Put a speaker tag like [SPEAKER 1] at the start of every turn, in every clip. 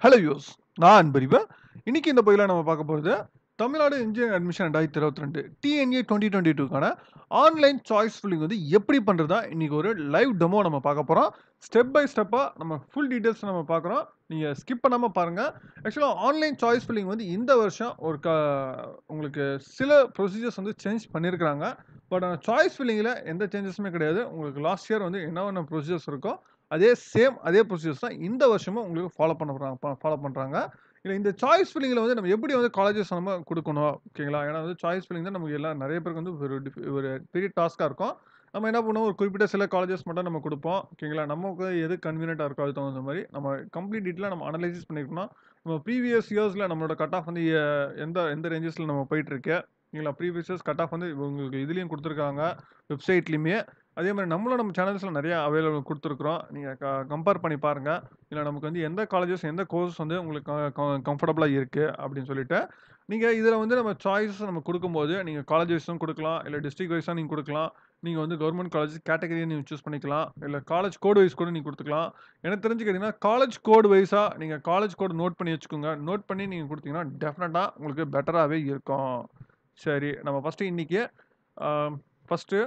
[SPEAKER 1] hello use நான் அன்பறிவன் இன்னைக்கு இந்த பகுதியில் நம்ம பார்க்க போகிறது தமிழ்நாடு இன்ஜினியரிங் அட்மிஷன் ரெண்டாயிரத்தி இருபத்தி ரெண்டு டிஎன்ஏ டுவெண்ட்டி டுவெண்ட்டி டூக்கான ஆன்லைன் சாய்ஸ் ஃபில்லிங் வந்து எப்படி பண்ணுறதா இன்னைக்கு ஒரு லைவ் டெமோ நம்ம பார்க்க போகிறோம் ஸ்டெப் பை ஸ்டெப்பாக நம்ம ஃபுல் டீட்டெயில்ஸ் நம்ம பார்க்குறோம் நீங்கள் ஸ்கிப் பண்ணாமல் பாருங்கள் ஆக்சுவலாக ஆன்லைன் சாய்ஸ் ஃபில்லிங் வந்து இந்த வருஷம் ஒரு க உங்களுக்கு சில ப்ரொசீஜர்ஸ் வந்து சேஞ்ச் பண்ணியிருக்கிறாங்க பட் ஆனால் சாய்ஸ் ஃபில்லிங்கில் எந்த சேஞ்சஸுமே கிடையாது உங்களுக்கு லாஸ்ட் இயர் வந்து என்னென்ன ப்ரொசீஜர்ஸ் இருக்கோ அதே சேம் அதே ப்ரொசீஜர்ஸ் தான் இந்த வருஷமும் உங்களுக்கு ஃபாலோ பண்ண போகிறாங்க ஃபாலோ பண்ணுறாங்க இல்லை இந்த சாய்ஸ் ஃபில்லிங்கில் வந்து நம்ம எப்படி வந்து காலேஜஸ் நம்ம கொடுக்கணும் ஓகேங்களா ஏன்னா வந்து சாய்ஸ் ஃபில்லிங் தான் நமக்கு எல்லாம் நிறைய பேருக்கு வந்து ஒரு டிஃபி- ஒரு பெரிய டாஸ்க்காக இருக்கும் நம்ம என்ன பண்ணுவோம் ஒரு குறிப்பிட்ட சில காலேஜஸ் மட்டும் நம்ம கொடுப்போம் ஓகேங்களா நமக்கு எது கன்வீனியண்ட்டாக இருக்கோ அது தகுந்த மாதிரி நம்ம கம்ப்ளீட் டீட்டெயிலாக நம்ம அனலைசிஸ் பண்ணியிருக்கோம் நம்ம ப்ரீவியஸ் இயர்ஸில் நம்மளோட கட் ஆஃப் வந்து எ- எந்த எந்த ரேஞ்சஸில் நம்ம போயிட்டுருக்கு ஓகேங்களா ப்ரீவியஸ் இயர்ஸ் கட் ஆஃப் வந்து உங்களுக்கு இதுலேயும் கொடுத்துருக்காங்க வெப்சைட்லேயுமே அதே மாதிரி நம்மளும் நம்ம சேனல்ஸில் நிறைய அவைலபிள் கொடுத்துருக்குறோம் நீங்கள் க கம்பேர் பண்ணி பாருங்கள் இல்லை நமக்கு வந்து எந்த காலேஜஸ் எந்த கோர்ஸ் வந்து உங்களுக்கு கம்ஃபர்டபுளாக இருக்குது அப்படின்னு சொல்லிட்டு நீங்கள் இதில் வந்து நம்ம சாய்ஸஸ் நம்ம கொடுக்கும்போது நீங்கள் காலேஜ் வைஸும் கொடுக்கலாம் இல்லை டிஸ்ட்ரிக்ட் வைஸாக நீங்கள் கொடுக்கலாம் நீங்கள் வந்து கவர்மெண்ட் காலேஜ் கேட்டகரியை நீங்கள் சூஸ் பண்ணிக்கலாம் இல்லை காலேஜ் கோடு வைஸ் கூட நீங்கள் கொடுத்துக்கலாம் எனக்கு தெரிஞ்சு கேட்டிங்கன்னா காலேஜ் கோடு வைஸாக நீங்கள் காலேஜ் கோடு நோட் பண்ணி வச்சுக்கோங்க நோட் பண்ணி நீங்கள் கொடுத்தீங்கன்னா டெஃபினட்டாக உங்களுக்கு பெட்டராகவே இருக்கும் சரி நம்ம ஃபஸ்ட்டு இன்றைக்கி ஃபஸ்ட்டு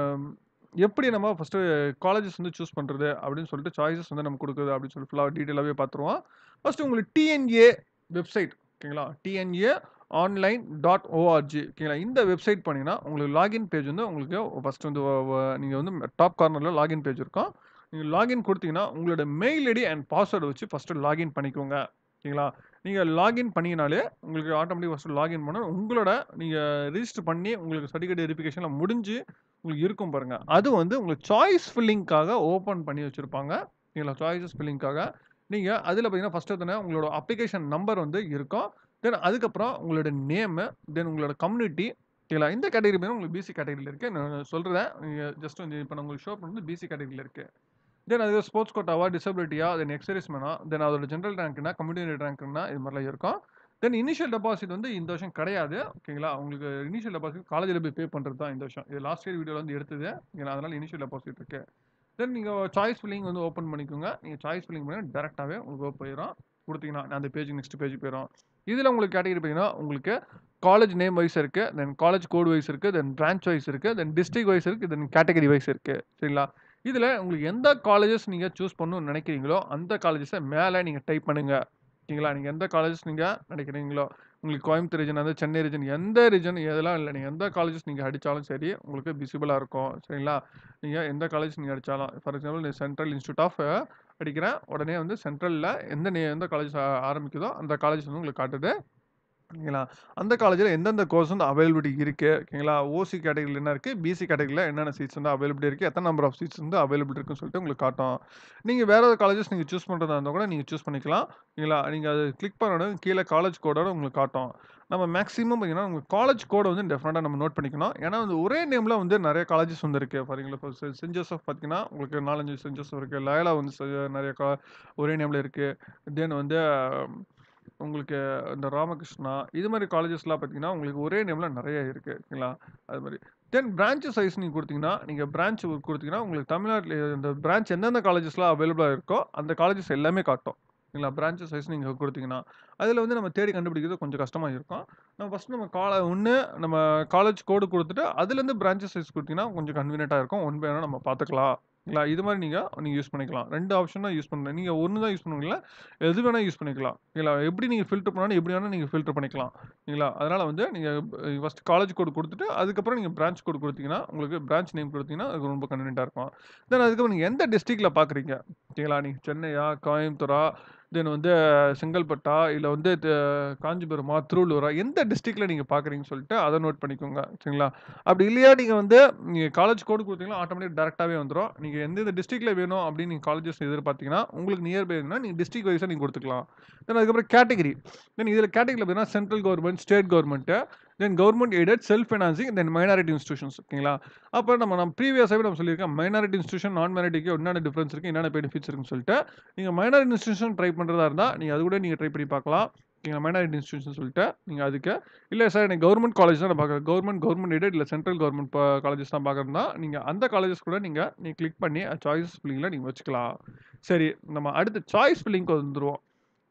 [SPEAKER 1] எப்படி நம்ம ஃபஸ்ட்டு காலேஜஸ் வந்து சூஸ் பண்ணுறது அப்படின்னு சொல்லிட்டு சாய்ஸஸ் வந்து நம்ம கொடுக்குறது அப்படின்னு சொல்லி ஃபுல்லாக டீட்டெயிலாகவே பார்த்துருவோம் ஃபஸ்ட்டு உங்களுக்கு டிஎன்ஏ வெப்சைட் ஓகேங்களா டிஎன்ஏ ஆன்லைன் டாட் ஓஆர்ஜி ஓகேங்களா இந்த வெப்சைட் பண்ணிங்கன்னா உங்களுக்கு லாகின் பேஜ் வந்து உங்களுக்கு ஃபஸ்ட்டு வந்து நீங்கள் வந்து டாப் கார்னரில் லாகின் பேஜ் இருக்கும் நீங்கள் லாகின் கொடுத்தீங்கன்னா உங்களோட மெயில் ஐடி அண்ட் பாஸ்வேர்டு வச்சு ஃபஸ்ட்டு லாகின் பண்ணிக்கோங்க ஓகேங்களா நீங்கள் லாகின் பண்ணிங்கனாலே உங்களுக்கு ஆட்டோமேட்டிக் ஃபஸ்ட்டு லாகின் பண்ண உங்களோட நீங்கள் ரிஜிஸ்டர் பண்ணி உங்களுக்கு சர்டிஃபிகேட் வெரிஃபிகேஷனில் முடிஞ்சு உங்களுக்கு இருக்கும் பாருங்கள் அது வந்து உங்களுக்கு சாய்ஸ் ஃபில்லிங்காக ஓப்பன் பண்ணி வச்சுருப்பாங்க ஓகேங்களா சாய்ஸஸ் ஃபில்லிங்காக நீங்கள் அதில் பார்த்தீங்கன்னா ஃபஸ்ட்டு தானே உங்களோட அப்ளிகேஷன் நம்பர் வந்து இருக்கும் தென் அதுக்கப்புறம் உங்களோட நேமு தென் உங்களோட கம்யூனிட்டி ஓகேங்களா இந்த கேட்டகரி பேர் உங்களுக்கு பிசி கேட்டகரியில் இருக்குது நான் சொல்கிறேன் நீங்கள் ஜஸ்ட் வந்து இப்போ நான் உங்களுக்கு ஷோ பண்ணுறது பிசி கேட்டகரியில் இருக்குது தென் அது ஸ்போர்ட்ஸ் கோட்டாவா டிசபிலிட்டியா தென் எக்ஸர்சைஸ்மேனா தென் அதோட ஜென்ரல் ரேங்க்னா கம்யூனிட்டி ரேங்க்னா இது மாதிரிலாம் இருக்கும் தென் இனிஷியல் டெபாசிட் வந்து இந்த வருஷம் கிடையாது ஓகேங்களா உங்களுக்கு இனிஷியல் டெபாசிட் காலேஜில் போய் பே பண்ணுறது தான் இந்த வருஷம் இது லாஸ்ட் இயர் வீடியோவில் வந்து எடுத்தது ஓகேங்களா அதனால் இனிஷியல் டெபாசிட் இருக்கு தென் நீங்கள் சாய்ஸ் ஃபில்லிங் வந்து ஓப்பன் பண்ணிக்கோங்க நீங்கள் சாய்ஸ் ஃபில்லிங் பண்ணி டேரெக்டாகவே உங்களுக்கு போயிடும் கொடுத்தீங்கன்னா அந்த பேஜ் நெக்ஸ்ட் பேஜ் போயிடும் இதில் உங்களுக்கு கேட்டகரி பார்த்தீங்கன்னா உங்களுக்கு காலேஜ் நேம் வைஸ் இருக்குது தென் காலேஜ் கோட் வைஸ் இருக்குது தென் பிரான்ச் வைஸ் இருக்குது தென் டிஸ்ட்ரிக்ட் வைஸ் இருக்குது தென் கேட்டகரி வைஸ் இருக்குது சரிங்களா இதில் உங்களுக்கு எந்த காலேஜஸ் நீங்கள் சூஸ் பண்ணணும்னு நினைக்கிறீங்களோ அந்த காலேஜஸை மேலே நீங்கள் டைப் பண்ணுங்க ஓகேங்களா நீங்கள் எந்த காலேஜஸ் நீங்கள் நினைக்கிறீங்களோ உங்களுக்கு கோயம்புத்தூர் ரீஜன் அந்த சென்னை ரீஜன் எந்த ரீஜன் எதெல்லாம் இல்லை நீங்கள் எந்த காலேஜஸ் நீங்கள் அடித்தாலும் சரி உங்களுக்கு விசிபிளாக இருக்கும் சரிங்களா நீங்கள் எந்த காலேஜ் நீங்கள் அடித்தாலும் for example central institute of அடிக்கிறேன் உடனே வந்து சென்ட்ரலில் எந்த நே எந்த காலேஜ் ஆரம்பிக்குதோ அந்த காலேஜ் வந்து உங்களுக்கு காட்டுது ஓகேங்களா அந்த காலேஜில் எந்தெந்த கோர்ஸ் வந்து அவைலபிலிட்டி இருக்குது ஓகேங்களா ஓசி கேட்டகரியில் என்ன இருக்குது பிசி கேட்டகரியில் என்னென்ன சீட்ஸ் வந்து அவைலபிலிட்டி இருக்குது எத்தனை நம்பர் ஆஃப் சீட்ஸ் வந்து அவைலபிள் இருக்குன்னு சொல்லிட்டு உங்களுக்கு காட்டும் நீங்கள் வேறு ஏதாவது காலேஜஸ் நீங்கள் சூஸ் பண்ணுறதா இருந்தால் கூட நீங்கள் சூஸ் பண்ணிக்கலாம் ஓகேங்களா நீங்கள் அது கிளிக் பண்ண கீழே காலேஜ் கோடோட உங்களுக்கு காட்டும் நம்ம மேக்ஸிமம் பார்த்தீங்கன்னா உங்கள் காலேஜ் கோடை வந்து டெஃபினட்டாக நம்ம நோட் பண்ணிக்கணும் ஏன்னா வந்து ஒரே நேமில் வந்து நிறைய காலேஜஸ் வந்து இருக்குது ஃபார் எக்ஸாம்பிள் சென்ட் ஜோசப் பார்த்தீங்கன்னா உங்களுக்கு நாலஞ்சு சென்ட் ஜோசப் இருக்குது லயலா வந்து செ- நிறைய கா ஒரே நேமில் இருக்குது தென் வந்து உங்களுக்கு இந்த ராமகிருஷ்ணா இது மாதிரி காலேஜஸ்லாம் பார்த்தீங்கன்னா உங்களுக்கு ஒரே நேமில் நிறைய இருக்குது ஓகேங்களா அது மாதிரி தென் பிரான்ச் சைஸ் நீங்கள் கொடுத்தீங்கன்னா நீங்கள் பிரான்ச் கொடுத்தீங்கன்னா உங்களுக்கு தமிழ்நாட்டில் இந்த பிரான்ச் எந்தெந்த காலேஜஸ்லாம் அவைலபிளாக இருக்கோ அந்த காலேஜஸ் எல்லாமே காட்டும் ஓகேங்களா பிரான்ச் சைஸ் நீங்கள் கொடுத்தீங்கன்னா அதில் வந்து நம்ம தேடி கண்டுபிடிக்கிறது கொஞ்சம் கஷ்டமாக இருக்கும் நம்ம ஃபஸ்ட்டு நம்ம கால ஒன்று நம்ம காலேஜ் கோடு கொடுத்துட்டு அதுலேருந்து பிரான்ச் சைஸ் கொடுத்தீங்கன்னா கொஞ்சம் கன்வீனியண்ட்டாக இருக்கும் ஒன் பை ஒன்னாக நம்ம பார்த்துக்கலாம் இல்லைங்களா இது மாதிரி நீங்கள் நீங்கள் யூஸ் பண்ணிக்கலாம் ரெண்டு ஆப்ஷன் தான் யூஸ் பண்ணலாம் நீங்கள் ஒன்று தான் யூஸ் பண்ணுவீங்களா எது வேணால் யூஸ் பண்ணிக்கலாம் இல்லைங்களா எப்படி நீங்கள் ஃபில்டர் பண்ணாலும் எப்படி வேணால் நீங்கள் ஃபில்டர் பண்ணிக்கலாம் இல்லைங்களா அதனால் வந்து நீங்கள் ஃபஸ்ட் காலேஜ் கோடு கொடுத்துட்டு அதுக்கப்புறம் நீங்கள் பிரான்ச் கோடு கொடுத்தீங்கன்னா உங்களுக்கு பிரான்ச் நேம் கொடுத்தீங்கன்னா அது ரொம்ப கன்வீனியண்ட்டாக இருக்கும் தென் அதுக்கப்புறம் நீங்கள் எந்த டிஸ்ட்ரிக்டில் பார்க்குறீங்க ஓகேங்களா நீங்கள் சென்னையா கோயம்புத்தூரா தென் வந்து செங்கல்பட்டா இல்லை வந்து த- காஞ்சிபுரமா திருவள்ளூரா எந்த டிஸ்ட்ரிக்டில் நீங்கள் பார்க்குறீங்கன்னு சொல்லிட்டு அதை நோட் பண்ணிக்கோங்க சரிங்களா அப்படி இல்லையா நீங்கள் வந்து நீங்கள் காலேஜ் கோடு கொடுத்தீங்கன்னா ஆட்டோமேட்டிக் டேரெக்டாகவே வந்துடும் நீங்கள் எந்தெந்த டிஸ்ட்ரிக்டில் வேணும் அப்படின்னு நீங்கள் காலேஜஸ் எதிர்பார்த்தீங்கன்னா உங்களுக்கு நியர்பை இருந்தால் நீங்கள் டிஸ்ட்ரிக்ட் வைஸாக நீங்கள் கொடுத்துக்கலாம் தென் அதுக்கப்புறம் கேட்டகரி தென் இதில் கேட்டகரியில் பார்த்தீங்கன்னா central government state government then government aided self financing then minority institutions ஓகேங்களா அப்போ நம்ம நம்ம ப்ரீவியஸாகவே நம்ம சொல்லியிருக்கோம் மைனாரிட்டி இன்ஸ்டியூஷன் நான் மைனாரிட்டிக்கு என்னென்ன டிஃப்ரென்ஸ் இருக்குது என்னென்ன பெனிஃபிட்ஸ் இருக்குன்னு சொல்லிட்டு நீங்கள் மைனாரிட்டி இன்ஸ்டியூஷன் ட்ரை பண்ணுறதா இருந்தால் நீங்கள் அது கூட நீங்கள் ட்ரை பண்ணி பார்க்கலாம் நீங்கள் மைனாரிட்டி இன்ஸ்டியூஷன் சொல்லிட்டு நீங்கள் அதுக்கு இல்லை சார் எனக்கு கவர்மெண்ட் காலேஜ் தான் நான் பார்க்குறேன் கவர்மெண்ட் கவர்மெண்ட் எய்டட் இல்லை சென்ட்ரல் கவர்மெண்ட் காலேஜஸ் தான் பார்க்குறதுனா நீங்கள் அந்த காலேஜஸ் கூட நீங்கள் நீங்கள் கிளிக் பண்ணி சாய்ஸ் ஃபில்லிங்கில் நீங்கள் வச்சுக்கலாம் சரி நம்ம அடுத்து சாய்ஸ் ஃபில்லிங்க்கு வந்துடுவோம்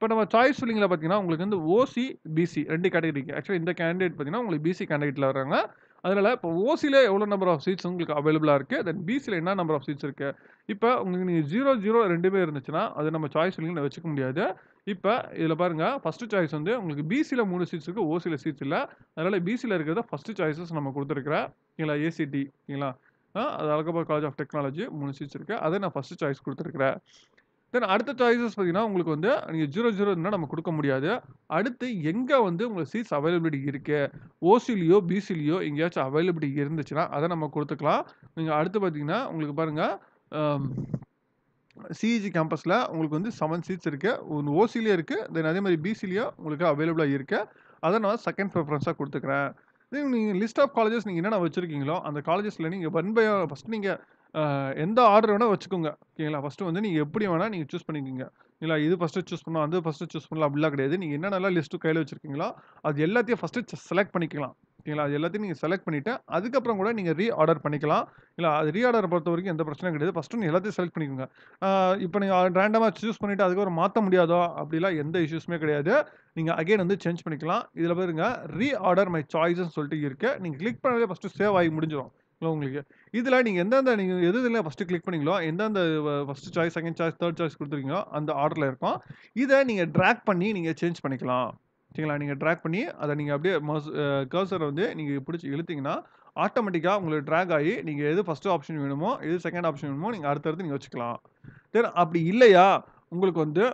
[SPEAKER 1] இப்போ நம்ம சாய்ஸ் ஃபில்லிங்கில் பார்த்தீங்கன்னா உங்களுக்கு வந்து ஓசி பிசி ரெண்டு கேட்டகரிக்கு ஆக்சுவலி இந்த கேண்டிடேட் பார்த்தீங்கன்னா உங்களுக்கு பிசி கேண்டிடேட்டில் வர்றாங்க அதனால் இப்போ ஓசியில் எவ்வளோ நம்பர் ஆஃப் சீட்ஸ் உங்களுக்கு அவைலபிளாக இருக்குது தென் பிசியில் என்ன நம்பர் ஆஃப் சீட்ஸ் இருக்குது இப்போ உங்களுக்கு நீங்கள் ஜீரோ ஜீரோ ரெண்டுமே இருந்துச்சுன்னா அது நம்ம சாய்ஸ் ஃபில்லிங்கில் வச்சுக்க முடியாது இப்போ இதில் பாருங்கள் ஃபஸ்ட்டு சாய்ஸ் வந்து உங்களுக்கு பிசியில் மூணு சீட்ஸ் இருக்குது ஓசியில் சீட்ஸ் இல்லை அதனால் பிசியில் இருக்கிறத ஃபஸ்ட்டு சாய்ஸஸ் நம்ம கொடுத்துருக்குறேன் ஓகேங்களா ஏசிடி ஓகேங்களா அது அழகப்பா காலேஜ் ஆஃப் டெக்னாலஜி மூணு சீட்ஸ் இருக்குது அதை நான் ஃபஸ்ட்டு சாய்ஸ் கொடுத்துருக்குறேன் தென் அடுத்த சாய்ஸஸ் பார்த்தீங்கன்னா உங்களுக்கு வந்து நீங்கள் ஜீரோ ஜீரோ இருந்தால் நம்ம கொடுக்க முடியாது அடுத்து எங்கே வந்து உங்களுக்கு சீட்ஸ் அவைலபிலிட்டி இருக்குது ஓசிலியோ பிசிலியோ எங்கேயாச்சும் அவைலபிலிட்டி இருந்துச்சுன்னா அதை நம்ம கொடுத்துக்கலாம் நீங்கள் அடுத்து பார்த்தீங்கன்னா உங்களுக்கு பாருங்கள் சிஇஜி கேம்பஸில் உங்களுக்கு வந்து செவன் சீட்ஸ் இருக்குது ஒன்று ஓசிலேயே இருக்குது தென் அதே மாதிரி பிசிலேயோ உங்களுக்கு அவைலபிளாக இருக்குது அதை நான் செகண்ட் ப்ரிஃபரன்ஸாக கொடுத்துக்கிறேன் நீங்கள் லிஸ்ட் ஆஃப் காலேஜஸ் நீங்கள் என்னென்ன வச்சுருக்கீங்களோ அந்த காலேஜஸில் நீங்கள் ஒன் பை ஃபஸ்ட் நீங்கள் எந்த ஆர்டர் வேணால் வச்சுக்கோங்க ஓகேங்களா ஃபஸ்ட்டு வந்து நீங்கள் எப்படி வேணால் நீங்கள் சூஸ் பண்ணிக்கோங்க இல்லை இது ஃபஸ்ட்டு சூஸ் பண்ணலாம் அது ஃபஸ்ட்டு சூஸ் பண்ணலாம் அப்படிலாம் கிடையாது நீங்கள் என்னென்னலாம் லிஸ்ட்டு கையில் வச்சுருக்கீங்களோ அது எல்லாத்தையும் ஃபஸ்ட்டு செலக்ட் பண்ணிக்கலாம் ஓகேங்களா அது எல்லாத்தையும் நீங்கள் செலக்ட் பண்ணிவிட்டு அதுக்கப்புறம் கூட நீங்கள் ரீ ஆர்டர் பண்ணிக்கலாம் இல்லை அது ரீ ஆர்டர் பொறுத்த வரைக்கும் எந்த பிரச்சனையும் கிடையாது ஃபஸ்ட்டு நீங்கள் எல்லாத்தையும் செலக்ட் பண்ணிக்கோங்க இப்போ நீங்கள் ரேண்டமாக சூஸ் பண்ணிவிட்டு அதுக்கப்புறம் மாற்ற முடியாதோ அப்படிலாம் எந்த இஷ்யூஸுமே கிடையாது நீங்கள் அகைன் வந்து சேஞ்ச் பண்ணிக்கலாம் இதில் பாருங்க ரீ ஆர்டர் மை சாய்ஸ்ன்னு சொல்லிட்டு இருக்குது நீங்கள் கிளிக் பண்ணாலே ஃபஸ்ட்டு சேவ் ஆகி முடிஞ்சிடும் உங்களுக்கு இதில் நீங்கள் எந்தெந்த நீங்கள் எது இதில் ஃபஸ்ட்டு கிளிக் பண்ணீங்களோ எந்தெந்த first choice second choice third choice கொடுத்துருக்கீங்களோ அந்த ஆர்டரில் இருக்கும் இதை நீங்கள் ட்ராக் பண்ணி நீங்கள் சேஞ்ச் பண்ணிக்கலாம் சரிங்களா நீங்கள் ட்ராக் பண்ணி அதை நீங்கள் அப்படியே மஸ் கர்சரை வந்து நீங்கள் பிடிச்சி இழுத்தீங்கன்னா ஆட்டோமேட்டிக்காக உங்களுக்கு ட்ராக் ஆகி நீங்கள் எது ஃபஸ்ட்டு ஆப்ஷன் வேணுமோ எது செகண்ட் ஆப்ஷன் வேணுமோ நீங்கள் அடுத்தடுத்து நீங்கள் வச்சுக்கலாம் தென் அப்படி இல்லையா உங்களுக்கு வந்து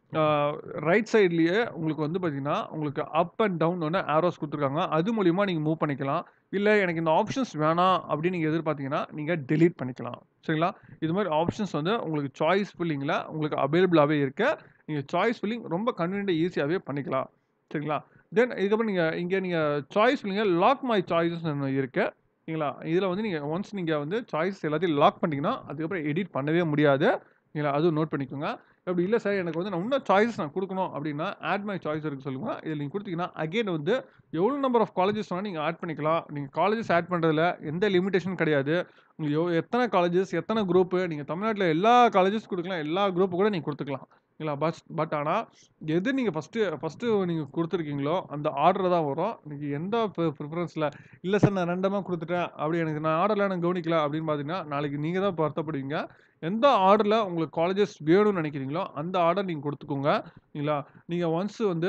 [SPEAKER 1] ரைட் சைட்லேயே உங்களுக்கு வந்து பார்த்தீங்கன்னா உங்களுக்கு அப் அண்ட் டவுன் ஒன்று ஆரோஸ் கொடுத்துருக்காங்க அது மூலிமா நீங்கள் மூவ் பண்ணிக்கலாம் இல்லை எனக்கு இந்த ஆப்ஷன்ஸ் வேணாம் அப்படின்னு நீங்கள் எதிர்பார்த்தீங்கன்னா நீங்கள் டெலீட் பண்ணிக்கலாம் சரிங்களா இது மாதிரி ஆப்ஷன்ஸ் வந்து உங்களுக்கு சாய்ஸ் ஃபில்லிங்கில் உங்களுக்கு அவைலபிளாகவே இருக்கு நீங்கள் சாய்ஸ் ஃபில்லிங் ரொம்ப கன்வீனியாக ஈஸியாகவே பண்ணிக்கலாம் சரிங்களா தென் இதுக்கப்புறம் நீங்கள் இங்கே நீங்கள் சாய்ஸ் ஃபில்லிங்கில் லாக் மை சாய்ஸஸ் இருக்குது சரிங்களா இதில் வந்து நீங்கள் ஒன்ஸ் நீங்கள் வந்து சாய்ஸ் எல்லாத்தையும் லாக் பண்ணிட்டீங்கன்னா அதுக்கப்புறம் எடிட் பண்ணவே முடியாது சரிங்களா அதுவும் நோட் பண்ணிக்கோங்க அப்படி இல்லை சார் எனக்கு வந்து நான் இன்னும் சாய்ஸஸ் நான் கொடுக்கணும் அப்படின்னா ஆட் மை சாய்ஸ் இருக்கு சொல்லுங்க இதில் நீங்கள் கொடுத்தீங்கன்னா அகைன் வந்து எவ்வளோ நம்பர் ஆஃப் காலேஜஸ் வேணால் நீங்கள் ஆட் பண்ணிக்கலாம் நீங்கள் காலேஜஸ் ஆட் பண்ணுறதுல எந்த லிமிடேஷன் கிடையாது உங்களுக்கு எவ் எத்தனை காலேஜஸ் எத்தனை குரூப்பு நீங்கள் தமிழ்நாட்டில் எல்லா காலேஜஸ் கொடுக்கலாம் எல்லா குரூப்பு கூட நீங்கள் கொடுத்துக்கலாம் இல்லை பஸ் பட் ஆனால் எது நீங்கள் ஃபஸ்ட்டு ஃபஸ்ட்டு நீங்கள் கொடுத்துருக்கீங்களோ அந்த ஆர்டர் தான் வரும் நீங்கள் எந்த ப்ரிஃபரன்ஸில் இல்லை சார் நான் ரெண்டமாக கொடுத்துட்டேன் அப்படி எனக்கு நான் ஆர்டரில் எனக்கு கவனிக்கல அப்படின்னு பார்த்தீங்கன்னா நாளைக்கு நீங்கள் தான் வருத்தப்படுவீங்க எந்த ஆர்டரில் உங்களுக்கு காலேஜஸ் வேணும்னு நினைக்கிறீங்களோ அந்த ஆர்டர் நீங்கள் கொடுத்துக்கோங்க இல்லைங்களா நீங்கள் ஒன்ஸ் வந்து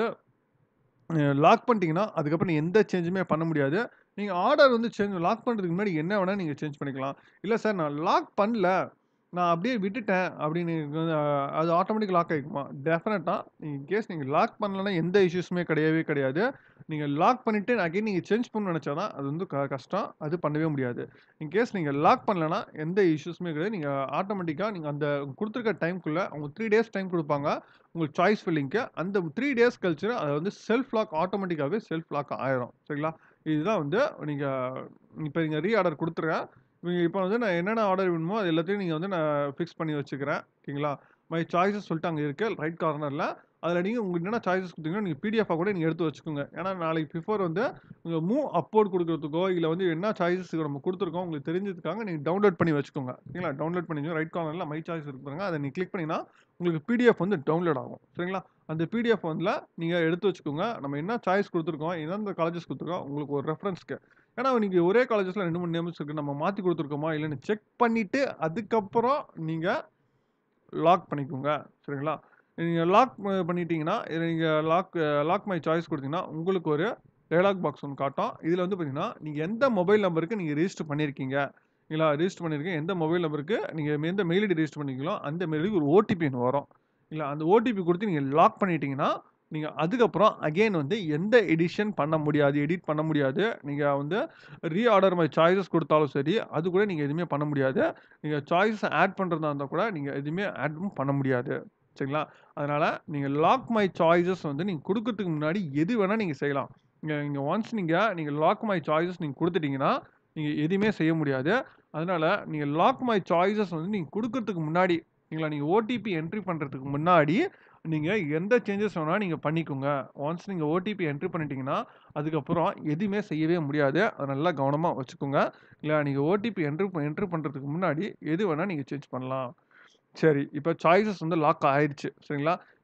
[SPEAKER 1] லாக் பண்ணிட்டீங்கன்னா அதுக்கப்புறம் நீ எந்த சேஞ்சுமே பண்ண முடியாது நீங்கள் ஆர்டர் வந்து சேஞ்ச் லாக் பண்ணுறதுக்கு முன்னாடி என்ன வேணால் நீங்கள் சேஞ்ச் பண்ணிக்கலாம் இல்லை சார் நான் லாக் பண்ணல நான் அப்படியே விட்டுட்டேன் அப்படின்னு வந்து, அஹ், அது ஆட்டோமேட்டிக் லாக் ஆகிக்குமா டெஃபினட்டாக இன் கேஸ் நீங்கள் லாக் பண்ணலன்னா எந்த இஷ்யூஸுமே கிடையவே கிடையாது நீங்கள் லாக் பண்ணிவிட்டு அகைன் நீங்கள் சேஞ்ச் பண்ண நினச்சாதான் அது வந்து க கஷ்டம் அது பண்ணவே முடியாது இன் கேஸ் நீங்கள் லாக் பண்ணலன்னா எந்த இஷ்யூஸுமே கிடையாது நீங்கள் ஆட்டோமேட்டிக்காக நீங்கள் அந்த கொடுத்துருக்க டைம்குள்ளே அவங்க த்ரீ டேஸ் டைம் கொடுப்பாங்க உங்களுக்கு சாய்ஸ் ஃபில்லிங்க்கு அந்த த்ரீ டேஸ் கழிச்சு அது வந்து செல்ஃப் லாக் ஆட்டோமேட்டிக்காகவே செல்ஃப் லாக் ஆயிரும் சரிங்களா இதுதான் வந்து நீங்கள் இப்போ நீங்கள் ரீ ஆர்டர் கொடுத்துருங்க இப்போ வந்து நான் என்னென்ன ஆர்டர் வேணுமோ அது எல்லாத்தையும் நீங்கள் வந்து நான் ஃபிக்ஸ் பண்ணி வச்சுக்கிறேன் ஓகேங்களா மை சாய்ஸஸ் சொல்லிட்டு அங்கே இருக்குது ரைட் கார்னரில் அதில் நீங்கள் உங்களுக்கு என்னென்ன சாய்ஸஸ் கொடுத்தீங்கன்னா நீங்கள் பிடிஎஃபாக கூட நீங்கள் எடுத்து வச்சுக்கோங்க ஏன்னா நாளைக்கு பிஃபோர் வந்து உங்கள் மூவ் அப்லோட் கொடுக்குறதுக்கோ இல்லை வந்து என்ன சாய்ஸஸ் நம்ம கொடுத்துருக்கோம் உங்களுக்கு தெரிஞ்சதுக்காக நீங்கள் டவுன்லோட் பண்ணி வச்சுக்கோங்க ஓகேங்களா டவுன்லோட் பண்ணிக்கோங்க ரைட் கார்னரில் மை சாய்ஸ் இருக்கு பாருங்க அதை நீங்கள் கிளிக் பண்ணிங்கன்னா உங்களுக்கு பிடிஎஃப் வந்து டவுன்லோட் ஆகும் சரிங்களா அந்த பிடிஎஃப் வந்து நீங்கள் எடுத்து வச்சுக்கோங்க நம்ம என்ன சாய்ஸ் கொடுத்துருக்கோம் எந்தெந்த காலேஜஸ் கொடுத்துருக்கோம் உங்களுக்கு ஒரு ரெஃபரன்ஸ்க்கு ஏன்னா நீங்கள் ஒரே காலேஜஸில் ரெண்டு மூணு நேம்ஸ் இருக்குது நம்ம மாற்றி கொடுத்துருக்கோமா இல்லைன்னு செக் பண்ணிவிட்டு அதுக்கப்புறம் நீங்கள் லாக் பண்ணிக்கோங்க சரிங்களா நீங்கள் லாக் பண்ணிட்டீங்கன்னா நீங்கள் லாக் லாக் மை சாய்ஸ் கொடுத்தீங்கன்னா உங்களுக்கு ஒரு டயலாக் பாக்ஸ் ஒன்று காட்டும் இதில் வந்து பார்த்தீங்கன்னா நீங்கள் எந்த மொபைல் நம்பருக்கு நீங்கள் ரெஜிஸ்டர் பண்ணியிருக்கீங்க இல்லை ரெஜிஸ்டர் பண்ணியிருக்கீங்க எந்த மொபைல் நம்பருக்கு நீங்கள் எந்த மெயில் ஐடி ரெஜிஸ்டர் பண்ணிருக்கீங்களோ அந்த மெயிலுக்கு ஒரு ஓடிபி ஒன்று வரும் இல்லை அந்த ஓடிபி கொடுத்து நீங்கள் லாக் பண்ணிட்டீங்கன்னா நீங்கள் அதுக்கப்புறம் அகெயின் வந்து எந்த எடிஷன் பண்ண முடியாது எடிட் பண்ண முடியாது நீங்கள் வந்து ரீஆர்டர் மாதிரி சாய்ஸஸ் கொடுத்தாலும் சரி அது கூட நீங்கள் எதுவுமே பண்ண முடியாது நீங்கள் சாய்ஸஸ் ஆட் பண்ணுறதா இருந்தால் கூட நீங்கள் எதுவுமே ஆட்டும் பண்ண முடியாது சரிங்களா அதனால் நீங்கள் லாக் மை சாய்ஸஸ் வந்து நீங்கள் கொடுக்கறதுக்கு முன்னாடி எது வேணால் நீங்கள் செய்யலாம் நீங்கள் நீங்கள் ஒன்ஸ் நீங்கள் நீங்கள் லாக் மை சாய்ஸஸ் நீங்கள் கொடுத்துட்டீங்கன்னா நீங்கள் எதுவுமே செய்ய முடியாது அதனால் நீங்கள் லாக் மை சாய்ஸஸ் வந்து நீங்கள் கொடுக்கறதுக்கு முன்னாடி நீங்களா நீங்கள் ஓடிபி என்ட்ரி பண்ணுறதுக்கு முன்னாடி நீங்கள் எந்த சேஞ்சஸ் வேணால் நீங்கள் பண்ணிக்கோங்க ஒன்ஸ் நீங்கள் ஓடிபி என்ட்ரி பண்ணிட்டீங்கன்னா அதுக்கப்புறம் எதுவுமே செய்யவே முடியாது அதை நல்லா கவனமாக வச்சுக்கோங்க இல்லை நீங்கள் ஓடிபி என்ட்ரி என்ட்ரி பண்ணுறதுக்கு முன்னாடி எது வேணால் நீங்கள் சேஞ்ச் பண்ணலாம் சரி இப்போ சாய்ஸஸ் வந்து லாக் ஆயிடுச்சு சரிங்களா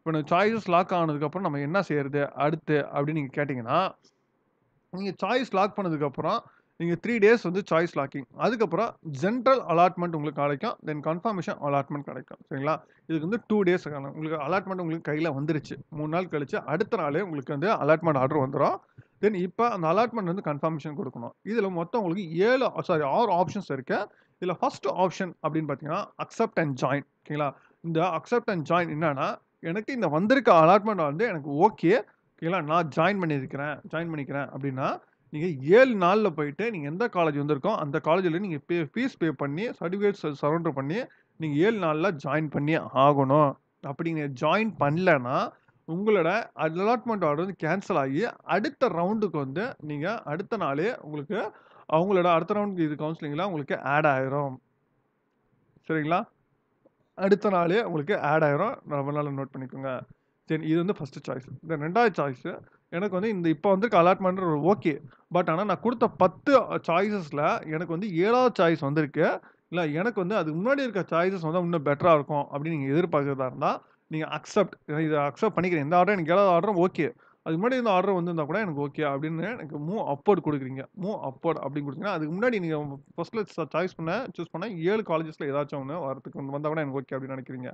[SPEAKER 1] இப்போ நான் சாய்ஸஸ் லாக் ஆனதுக்கப்புறம் நம்ம என்ன செய்யறது அடுத்து அப்படின்னு நீங்கள் கேட்டிங்கன்னா நீங்கள் சாய்ஸ் லாக் பண்ணதுக்கப்புறம் நீங்கள் த்ரீ டேஸ் வந்து சாய்ஸ் லாக்கிங் அதுக்கப்புறம் ஜென்ரல் அலாட்மெண்ட் உங்களுக்கு கிடைக்கும் தென் கன்ஃபர்மேஷன் அலாட்மெண்ட் கிடைக்கும் சரிங்களா இதுக்கு வந்து டூ டேஸ் உங்களுக்கு அலாட்மெண்ட் உங்களுக்கு கையில் வந்துருச்சு மூணு நாள் கழிச்சு அடுத்த நாளே உங்களுக்கு வந்து அலாட்மெண்ட் ஆர்டர் வந்துடும் தென் இப்போ அந்த அலாட்மெண்ட் வந்து கன்ஃபர்மேஷன் கொடுக்கணும் இதில் மொத்தம் உங்களுக்கு ஏழு சாரி ஆறு ஆப்ஷன்ஸ் இருக்கு இதில் ஃபர்ஸ்ட் ஆப்ஷன் அப்படின்னு பார்த்தீங்கன்னா அக்செப்ட் அண்ட் ஜாயின் ஓகேங்களா இந்த அக்செப்ட் அண்ட் ஜாயின் என்னன்னா எனக்கு இந்த வந்திருக்க அலாட்மெண்ட் வந்து எனக்கு ஓகே ஓகேங்களா நான் ஜாயின் பண்ணியிருக்கிறேன் ஜாயின் பண்ணிக்கிறேன் அப்படின்னா நீங்கள் ஏழு நாளில் போயிட்டு நீங்கள் எந்த காலேஜ் வந்திருக்கோ அந்த காலேஜில் நீங்கள் பே ஃபீஸ் பே பண்ணி சர்டிஃபிகேட் சரௌண்டர் பண்ணி நீங்கள் ஏழு நாளில் ஜாயின் பண்ணி ஆகணும் அப்படி நீங்கள் ஜாயின் பண்ணலன்னா உங்களோட அலாட்மெண்ட் ஆர்டர் வந்து கேன்சல் ஆகி அடுத்த ரவுண்டுக்கு வந்து நீங்கள் அடுத்த நாளே உங்களுக்கு அவங்களோட அடுத்த ரவுண்டுக்கு இது கவுன்சிலிங்கில் உங்களுக்கு ஆட் ஆயிரும் சரிங்களா அடுத்த நாளே உங்களுக்கு ஆட் ஆயிரும் ரொம்ப நாள் நோட் பண்ணிக்கோங்க சரி இது வந்து ஃபஸ்ட்டு சாய்ஸ் இந்த ரெண்டாவது சாய்ஸு எனக்கு வந்து இந்த இப்போ வந்திருக்க அலாட்மெண்ட் ஓகே பட் ஆனால் நான் கொடுத்த பத்து சாய்ஸஸில் எனக்கு வந்து ஏழாவது சாய்ஸ் வந்திருக்கு இல்லை எனக்கு வந்து அதுக்கு முன்னாடி இருக்க சாய்ஸஸ் வந்து இன்னும் பெட்டராக இருக்கும் அப்படின்னு நீங்கள் எதிர்பார்க்குறதா இருந்தால் நீங்கள் அக்செப்ட் இதை அக்செப்ட் பண்ணிக்கிறேன் இந்த ஆர்டர் எனக்கு ஏழாவது ஆர்டரும் ஓகே அதுக்கு முன்னாடி இந்த ஆர்டர் வந்திருந்தா கூட எனக்கு ஓகே அப்படின்னு எனக்கு மூவ் அப்போர்ட் கொடுக்குறீங்க மூவ் அப்போர்ட் அப்படின்னு கொடுத்தீங்கன்னா அதுக்கு முன்னாடி நீங்கள் ஃபஸ்ட்டில் சாய்ஸ் பண்ண சூஸ் பண்ண ஏழு காலேஜஸில் ஏதாச்சும் ஒன்று வரதுக்கு வந்து வந்தால் கூட எனக்கு ஓகே அப்படின்னு நினைக்கிறீங்க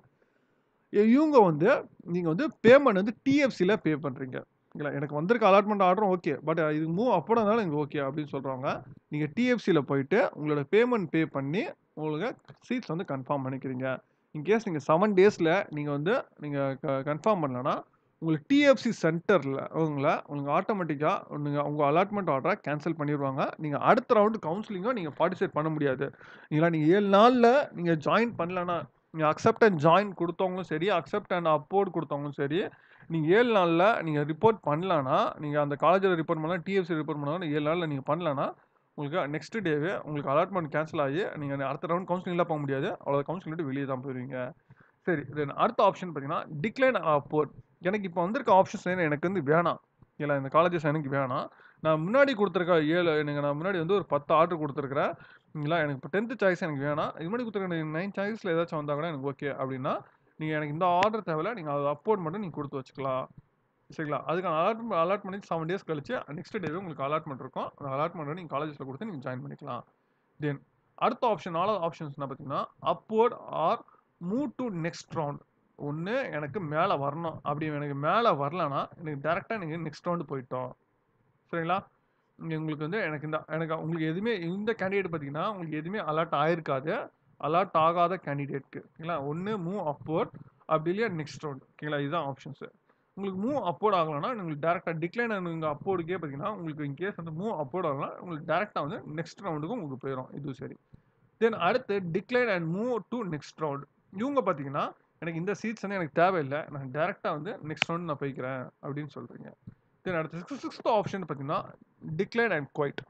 [SPEAKER 1] இ- இவங்க வந்து நீங்கள் வந்து பேமெண்ட் வந்து டிஎஃப்சியில் பே பண்ணுறீங்க இல்லை எனக்கு வந்திருக்க அலாட்மெண்ட் ஆர்டரும் ஓகே பட் இது மூவ் அப்போனாலும் எனக்கு ஓகே அப்படின்னு சொல்கிறவங்க நீங்கள் டிஎஃப்சியில் போயிட்டு உங்களோட பேமெண்ட் பே பண்ணி உங்களுக்கு சீட்ஸ் வந்து கன்ஃபார்ம் பண்ணிக்கிறீங்க இன்கேஸ் நீங்கள் செவன் டேஸில் நீங்கள் வந்து நீங்கள் கன்ஃபார்ம் பண்ணலன்னா உங்களுக்கு டிஎஃப்சி சென்டரில் உங்களை உங்களுக்கு ஆட்டோமேட்டிக்காக நீங்கள் உங்கள் அலாட்மெண்ட் ஆர்டரை கேன்சல் பண்ணிடுவாங்க நீங்கள் அடுத்த ரவுண்டு கவுன்சிலிங்கும் நீங்கள் பார்ட்டிசிபேட் பண்ண முடியாது நீங்களா நீங்கள் ஏழு நாளில் நீங்கள் ஜாயின் பண்ணலன்னா நீங்கள் அக்செப்ட் அண்ட் ஜாயின் கொடுத்தவங்களும் சரி அக்செப்ட் அண்ட் அப்போர்ட் கொடுத்தவங்களும் சரி நீங்கள் ஏழு நாளில் நீங்கள் ரிப்போர்ட் பண்ணலன்னா நீங்கள் அந்த காலேஜில் ரிப்போர்ட் பண்ணலாம் டிஎஃப்சி ரிப்போர்ட் பண்ணலாம் ஏழு நாளில் நீங்கள் பண்ணலன்னா உங்களுக்கு நெக்ஸ்ட் டேவே உங்களுக்கு அலாட்மெண்ட் கேன்சல் ஆகி நீங்கள் அடுத்த ரவுண்ட் கவுன்சிலிங்லாம் போக முடியாது அவ்வளோ கவுன்சிலிங் விட்டு வெளியே தான் போயிருவீங்க சரி தென் அடுத்த ஆப்ஷன் பார்த்தீங்கன்னா டிக்ளைன் அப்போர்ட் எனக்கு இப்போ வந்திருக்க ஆப்ஷன்ஸ் எனக்கு வந்து வேணாம் இல்லை இந்த காலேஜஸ் எனக்கு வேணாம் நான் முன்னாடி கொடுத்துருக்க ஏழு எனக்கு நான் முன்னாடி வந்து ஒரு பத்து ஆர்டர் கொடுத்துருக்குறேன் இல்லை எனக்கு இப்போ டென்த்து சாய்ஸ் எனக்கு வேணாம் இது மாதிரி கொடுத்துருக்க நைன் சாய்ஸில் ஏதாச்சும் வந்தால் கூட எனக்கு ஓகே அப்படின்னா நீங்கள் எனக்கு இந்த ஆர்டர் தேவையில்ல நீங்கள் அதை அப்போர்ட் மட்டும் நீங்கள் கொடுத்து வச்சுக்கலாம் சரிங்களா அதுக்கான அலாட்மெண்ட் அலாட் பண்ணி செவன் டேஸ் கழிச்சு நெக்ஸ்ட் டேவே உங்களுக்கு அலாட்மெண்ட் இருக்கும் அந்த அலாட்மெண்ட் நீங்கள் காலேஜில் கொடுத்து நீங்கள் ஜாயின் பண்ணிக்கலாம் தென் அடுத்த ஆப்ஷன் நாலாவது ஆப்ஷன்ஸ் என்ன பார்த்தீங்கன்னா upward or move to next round ஒன்று எனக்கு மேலே வரணும் அப்படி எனக்கு மேலே வரலன்னா எனக்கு டேரெக்டாக நீங்கள் நெக்ஸ்ட் ரவுண்டு போயிட்டோம் சரிங்களா இங்க உங்களுக்கு வந்து எனக்கு இந்த எனக்கு உங்களுக்கு எதுவுமே இந்த கேண்டிடேட் பார்த்தீங்கன்னா உங்களுக்கு எதுவுமே அலர்ட் ஆயிருக்காது அலர்ட் ஆகாத கேண்டிடேட்க்கு ஓகேங்களா ஒன்று மூவ் அப்போர்ட் அப்படி இல்லையா நெக்ஸ்ட் ரவுண்ட் ஓகேங்களா இதுதான் ஆப்ஷன்ஸு உங்களுக்கு மூவ் அப்போர்ட் ஆகலைன்னா உங்களுக்கு டேரெக்டாக டிக்ளைன் நீங்கள் அப்போர்டுக்கே பார்த்தீங்கன்னா உங்களுக்கு இன் கேஸ் வந்து மூவ் அப்போர்ட் ஆகலாம் உங்களுக்கு டேரெக்டாக வந்து நெக்ஸ்ட் ரவுண்டுக்கும் உங்களுக்கு போயிடும் இது சரி தென் அடுத்து decline and move to next round இவங்க பார்த்தீங்கன்னா எனக்கு இந்த சீட்ஸ் வந்து எனக்கு தேவையில்லை நான் டேரெக்டாக வந்து நெக்ஸ்ட் ரவுண்ட் நான் போய்க்கிறேன் அப்படின்னு சொல்கிறீங்க தென் அடுத்து சிக்ஸ் சிக்ஸ்த் ஆப்ஷன் பார்த்தீங்கன்னா டிக்ளைன் அண்ட் குவைட்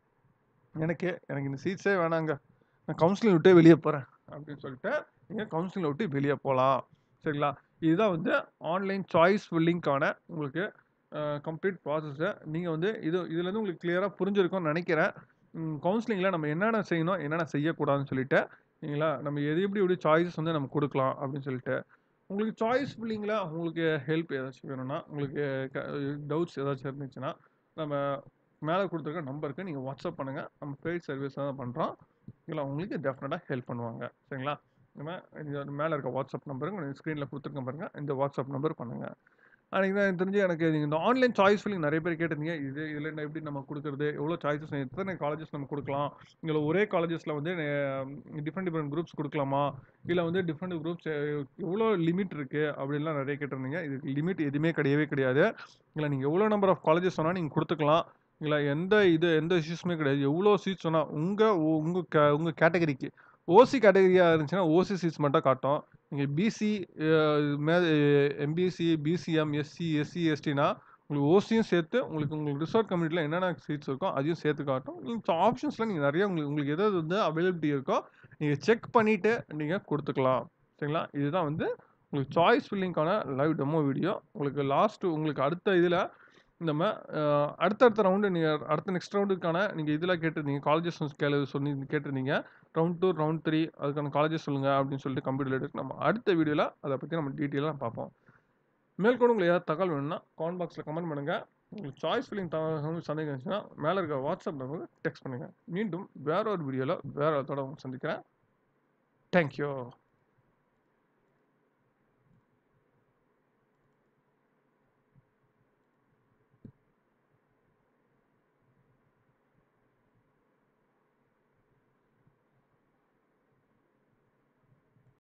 [SPEAKER 1] எனக்கு எனக்கு இந்த சீட்ஸே வேணாங்க நான் கவுன்சிலிங் விட்டே வெளியே போகிறேன் அப்படின்னு சொல்லிட்டு நீங்கள் கவுன்சிலிங் விட்டு வெளியே போகலாம் சரிங்களா இதுதான் வந்து ஆன்லைன் சாய்ஸ் ஃபில்லிங்க்கான உங்களுக்கு கம்ப்ளீட் ப்ராசஸ்ஸை நீங்கள் வந்து இது இதுலேருந்து உங்களுக்கு கிளியராக புரிஞ்சிருக்கும்னு நினைக்கிறேன் கவுன்சிலிங்கில் நம்ம என்னென்ன செய்யணும் என்னென்ன செய்யக்கூடாதுன்னு சொல்லிட்டு சரிங்களா நம்ம எது எப்படி எப்படி சாய்ஸஸ் வந்து நம்ம கொடுக்கலாம் அப்படின்னு சொல்லிட்டு உங்களுக்கு சாய்ஸ் ஃபில்லிங்கில் உங்களுக்கு ஹெல்ப் ஏதாச்சும் வேணும்னா உங்களுக்கு டவுட்ஸ் ஏதாச்சும் இருந்துச்சுன்னா நம்ம மேலே கொடுத்துருக்க நம்பருக்கு நீங்கள் வாட்ஸ்அப் பண்ணுங்கள் நம்ம பெய்ட் சர்வீஸ் தான் பண்ணுறோம் இல்லை உங்களுக்கு டெஃபினட்டாக ஹெல்ப் பண்ணுவாங்க சரிங்களா நம்ம இது மேலே இருக்க வாட்ஸ்அப் நம்பருக்கு ஸ்க்ரீனில் கொடுத்துருக்க பாருங்க இந்த வாட்ஸ்அப் நம்பர் பண்ணுங்கள் அன்றைக்கி தான் எனக்கு தெரிஞ்சு எனக்கு நீங்கள் இந்த ஆன்லைன் சாய்ஸ் ஃபில்லிங் நிறைய பேர் கேட்டிருந்தீங்க இது இதில் என்ன எப்படி நம்ம கொடுக்குறது எவ்வளோ சாய்ஸஸ் எத்தனை காலேஜஸ் நம்ம கொடுக்கலாம் இதில் ஒரே காலேஜஸில் வந்து டிஃப்ரெண்ட் டிஃப்ரெண்ட் குரூப்ஸ் கொடுக்கலாமா இல்லை வந்து டிஃப்ரெண்ட் குரூப்ஸ் எவ்வளோ லிமிட் இருக்குது அப்படின்லாம் நிறைய கேட்டிருந்தீங்க இதுக்கு லிமிட் எதுவுமே கிடையவே கிடையாது இல்லை நீங்கள் எவ்வளோ நம்பர் ஆஃப் காலேஜஸ் வேணால் நீங்கள் கொடுத்துக்கலாம் இல்லை எந்த இது எந்த இஷ்யூஸுமே கிடையாது எவ்வளோ சீட்ஸ் வேணால் உங்கள் உங்கள் கே உங்கள் கேட்டகரிக்கு ஓசி கேட்டகரியாக இருந்துச்சுன்னா ஓசி சீட்ஸ் மட்டும் காட்டும் நீங்கள் பிசி மே எம்பிசி பிசிஎம் எஸ்சி எஸ்சி எஸ்டினா உங்களுக்கு ஓசியும் சேர்த்து உங்களுக்கு உங்களுக்கு ரிசார்ட் கம்யூனிட்டியில் என்னென்ன சீட்ஸ் இருக்கோ அதையும் சேர்த்து காட்டும் நீங்கள் ஆப்ஷன்ஸில் நீங்கள் நிறைய உங்களுக்கு உங்களுக்கு எதாவது வந்து அவைலபிலிட்டி இருக்கோ நீங்கள் செக் பண்ணிவிட்டு நீங்கள் கொடுத்துக்கலாம் சரிங்களா இதுதான் வந்து உங்களுக்கு சாய்ஸ் ஃபில்லிங்க்கான லைவ் டெமோ வீடியோ உங்களுக்கு லாஸ்ட்டு உங்களுக்கு அடுத்த இதில் நம்ம அஹ், அடுத்தடுத்த ரவுண்டு நீங்கள் அடுத்த நெக்ஸ்ட் ரவுண்டுக்கான நீங்கள் இதில் கேட்டிருந்தீங்க காலேஜஸ் கேளு சொல்லி கேட்டிருந்தீங்க ரவுண்ட் டூ ரவுண்ட் த்ரீ அதுக்கான காலேஜஸ் சொல்லுங்கள் அப்படின்னு சொல்லிட்டு கம்ப்யூட்டர் எடுத்து நம்ம அடுத்த வீடியோவில் அதை பற்றி நம்ம டீட்டெயிலாக பார்ப்போம் மேற்கொண்டு உங்களுக்கு ஏதாவது தகவல் வேணும்னா காமெண்ட் பாக்ஸில் கமெண்ட் பண்ணுங்கள் உங்களுக்கு சாய்ஸ் ஃபில்லிங் சந்தேகம் இருந்துச்சுன்னா மேலே இருக்க வாட்ஸ்அப் நம்பருக்கு டெக்ஸ்ட் பண்ணுங்கள் மீண்டும் வேற ஒரு வீடியோவில் வேற ஒருத்தோட உங்களை சந்திக்கிறேன் தேங்க்யூ